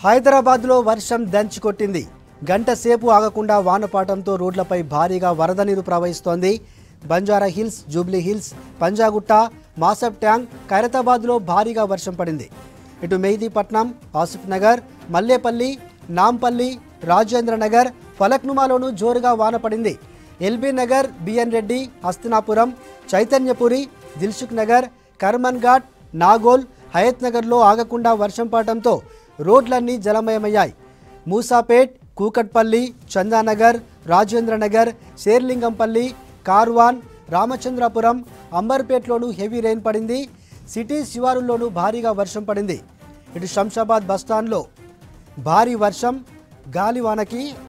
హైదరాబాద్లో వర్షం దంచికొట్టింది గంట సేపు ఆగకుండా వానపాటంతో రోడ్లపై భారీగా వరద నీరు ప్రవహిస్తోంది బంజారా హిల్స్ జూబ్లీ హిల్స్ పంజాగుట్ట మాసబ్ ట్యాంక్ ఖైరతాబాద్లో భారీగా వర్షం పడింది ఇటు మెహదీపట్నం ఆసిఫ్ నగర్ మల్లేపల్లి నాంపల్లి రాజేంద్ర నగర్ ఫలక్నుమాలోనూ జోరుగా వాన పడింది ఎల్బీ నగర్ బిఎన్ రెడ్డి హస్తినాపురం చైతన్యపురి దిల్సుఖ్ నగర్ కర్మన్ ఘాట్ నాగోల్ హయత్ నగర్లో ఆగకుండా వర్షం పడటంతో రోడ్లన్నీ జలమయమయ్యాయి మూసాపేట్ కూకట్పల్లి చందానగర్ రాజేంద్ర నగర్ శేర్లింగంపల్లి కార్వాన్ రామచంద్రపురం అంబర్పేట్లోనూ హెవీ రెయిన్ పడింది సిటీ శివారుల్లోనూ భారీగా వర్షం పడింది ఇటు శంషాబాద్ బస్టాండ్లో భారీ వర్షం గాలివానకి